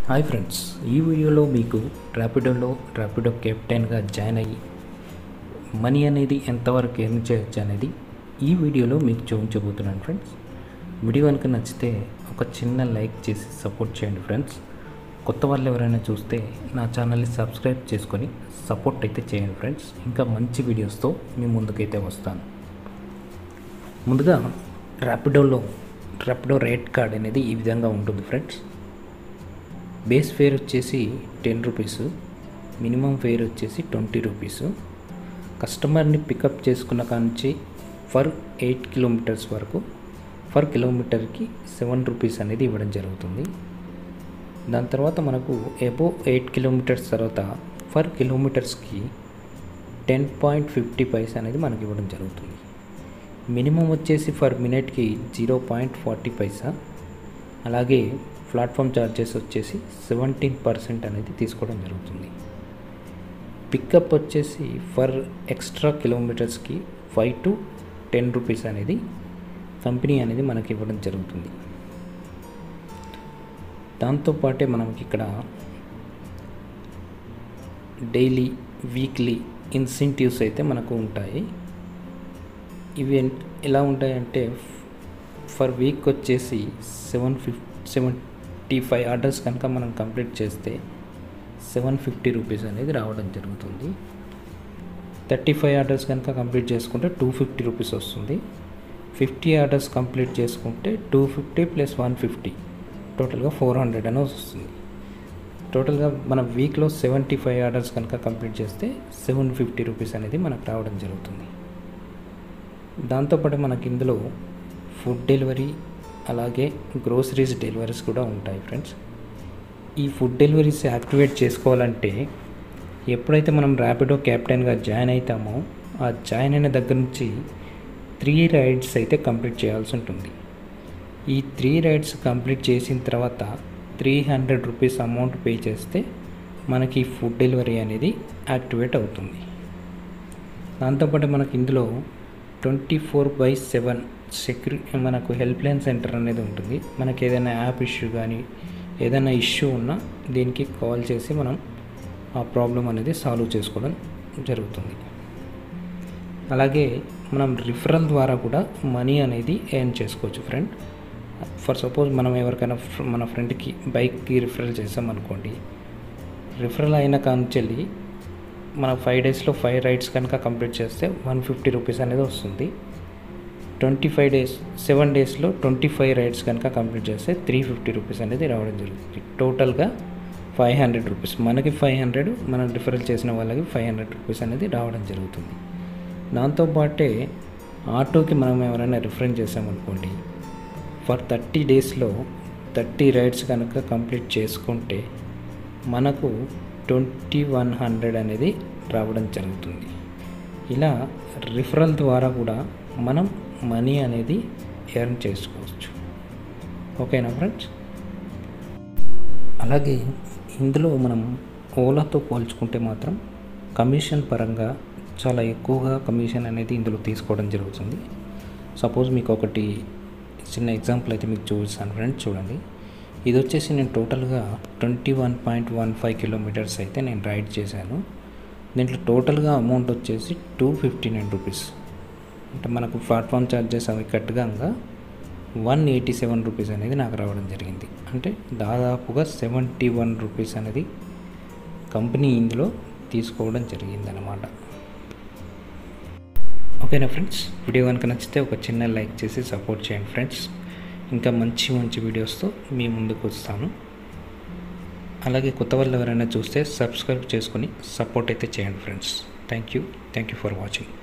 hi friends ఈ వీడియోలో మీకు ర్యాపిడోలో ర్యాపిడో కెప్టెన్గా జాయిన్ అయ్యి మనీ అనేది ఎంతవరకు ఎర్న్ చేయొచ్చు అనేది ఈ వీడియోలో మీకు చూపించబోతున్నాను ఫ్రెండ్స్ వీడియో కనుక నచ్చితే ఒక చిన్న లైక్ చేసి సపోర్ట్ చేయండి ఫ్రెండ్స్ కొత్త వాళ్ళు ఎవరైనా చూస్తే నా ఛానల్ని సబ్స్క్రైబ్ చేసుకొని సపోర్ట్ అయితే చేయండి ఫ్రెండ్స్ ఇంకా మంచి వీడియోస్తో మీ ముందుకైతే వస్తాను ముందుగా ర్యాపిడోలో ర్యాపిడో రేట్ కార్డ్ అనేది ఈ విధంగా ఉంటుంది ఫ్రెండ్స్ బేస్ ఫేర్ వచ్చేసి టెన్ రూపీస్ మినిమం ఫేర్ వచ్చేసి ట్వంటీ రూపీస్ కస్టమర్ని పికప్ చేసుకున్న కాంచి ఫర్ ఎయిట్ కిలోమీటర్స్ వరకు ఫర్ కిలోమీటర్కి సెవెన్ రూపీస్ అనేది ఇవ్వడం జరుగుతుంది దాని తర్వాత మనకు ఎబో ఎయిట్ కిలోమీటర్స్ తర్వాత ఫర్ కిలోమీటర్స్కి టెన్ పాయింట్ ఫిఫ్టీ పైస్ అనేది మనకి ఇవ్వడం జరుగుతుంది మినిమం వచ్చేసి ఫర్ మినిట్కి జీరో పాయింట్ ఫార్టీ పైసా అలాగే ప్లాట్ఫామ్ ఛార్జెస్ వచ్చేసి సెవెంటీన్ పర్సెంట్ అనేది తీసుకోవడం జరుగుతుంది పికప్ వచ్చేసి ఫర్ ఎక్స్ట్రా కిలోమీటర్స్కి ఫైవ్ టు టెన్ రూపీస్ అనేది కంపెనీ అనేది మనకి ఇవ్వడం జరుగుతుంది దాంతోపాటే మనకి ఇక్కడ డైలీ వీక్లీ ఇన్సెంటివ్స్ అయితే మనకు ఉంటాయి ఇవి ఎలా ఉంటాయంటే ఫర్ వీక్ వచ్చేసి సెవెన్ ఫిఫ్ సెవెంటీ ఫైవ్ ఆర్డర్స్ కనుక మనం కంప్లీట్ చేస్తే సెవెన్ ఫిఫ్టీ రూపీస్ అనేది రావడం జరుగుతుంది థర్టీ ఫైవ్ ఆర్డర్స్ కనుక కంప్లీట్ చేసుకుంటే టూ ఫిఫ్టీ రూపీస్ వస్తుంది ఫిఫ్టీ ఆర్డర్స్ కంప్లీట్ చేసుకుంటే two fifty plus one fifty టోటల్గా ఫోర్ హండ్రెడ్ అని వస్తుంది టోటల్గా మన వీక్లో సెవెంటీ ఫైవ్ ఆర్డర్స్ కనుక కంప్లీట్ చేస్తే సెవెన్ ఫిఫ్టీ రూపీస్ అనేది మనకు రావడం జరుగుతుంది దాంతోపాటు మనకి ఇందులో ఫుడ్ డెలివరీ అలాగే గ్రోసరీస్ డెలివరీస్ కూడా ఉంటాయి ఫ్రెండ్స్ ఈ ఫుడ్ డెలివరీస్ యాక్టివేట్ చేసుకోవాలంటే ఎప్పుడైతే మనం ర్యాపిడో క్యాప్టెన్గా జాయిన్ అవుతామో ఆ జాయిన్ అయిన దగ్గర నుంచి త్రీ రైడ్స్ అయితే కంప్లీట్ చేయాల్సి ఉంటుంది ఈ త్రీ రైడ్స్ కంప్లీట్ చేసిన తర్వాత three hundred rupees amount pay చేస్తే మనకి ఫుడ్ డెలివరీ అనేది యాక్టివేట్ అవుతుంది దాంతోపాటు మనకి ఇందులో twenty four by seven security మనకు హెల్ప్ లైన్ సెంటర్ అనేది ఉంటుంది మనకి ఏదైనా యాప్ ఇష్యూ కానీ ఏదైనా ఇష్యూ ఉన్నా దీనికి కాల్ చేసి మనం ఆ ప్రాబ్లం అనేది సాల్వ్ చేసుకోవడం జరుగుతుంది అలాగే మనం రిఫరల్ ద్వారా కూడా మనీ అనేది ఎర్న్ చేసుకోవచ్చు ఫ్రెండ్ ఫర్ సపోజ్ మనం ఎవరికైనా మన ఫ్రెండ్కి బైక్కి రిఫరల్ చేసాం అనుకోండి రిఫరల్ అయిన కాంచెల్లి మన ఫైవ్ డేస్లో ఫైవ్ రైడ్స్ కనుక కంప్లీట్ చేస్తే వన్ ఫిఫ్టీ రూపీస్ అనేది వస్తుంది ట్వంటీ ఫైవ్ డేస్ సెవెన్ డేస్లో ట్వంటీ ఫైవ్ రైడ్స్ కనుక కంప్లీట్ చేస్తే త్రీ ఫిఫ్టీ రూపీస్ అనేది రావడం జరుగుతుంది టోటల్గా ఫైవ్ హండ్రెడ్ రూపీస్ మనకి ఫైవ్ హండ్రెడ్ మనం రిఫరల్ చేసిన వాళ్ళకి ఫైవ్ హండ్రెడ్ రూపీస్ అనేది రావడం జరుగుతుంది దాంతోపాటే ఆటోకి మనం ఎవరైనా రిఫరెన్స్ చేసామనుకోండి ఫర్ థర్టీ డేస్లో థర్టీ రైడ్స్ కనుక కంప్లీట్ చేసుకుంటే మనకు ట్వంటీ వన్ హండ్రెడ్ అనేది రావడం జరుగుతుంది ఇలా రిఫరల్ ద్వారా కూడా మనం మనీ అనేది ఎర్న్ చేసుకోవచ్చు ఓకేనా ఫ్రెండ్స్ అలాగే ఇందులో మనం ఓలాతో పోల్చుకుంటే మాత్రం కమిషన్ పరంగా చాలా ఎక్కువగా కమిషన్ అనేది ఇందులో తీసుకోవడం జరుగుతుంది సపోజ్ మీకు ఒకటి చిన్న ఎగ్జాంపుల్ అయితే మీకు చూపిస్తాను ఫ్రెండ్స్ చూడండి ఇది వచ్చేసి నేను టోటల్గా twenty one point one five kilometres అయితే నేను రైడ్ చేశాను దీంట్లో టోటల్గా అమౌంట్ వచ్చేసి టూ ఫిఫ్టీ నైన్ రూపీస్ అంటే మనకు ప్లాట్ఫామ్ ఛార్జెస్ అవి కట్టగా వన్ ఎయిటీ సెవెన్ రూపీస్ అనేది నాకు రావడం జరిగింది అంటే దాదాపుగా సెవెంటీ వన్ రూపీస్ అనేది కంపెనీ ఇందులో తీసుకోవడం జరిగింది అనమాట ఓకేనా ఫ్రెండ్స్ వీడియో కనుక నచ్చితే ఒక చిన్న లైక్ చేసి సపోర్ట్ చేయండి ఫ్రెండ్స్ ఇంకా మంచి మంచి వీడియోస్తో మీ ముందుకు వస్తాను అలాగే కొత్త వాళ్ళు ఎవరైనా చూస్తే సబ్స్క్రైబ్ చేసుకొని సపోర్ట్ అయితే చేయండి friends thank you thank you for watching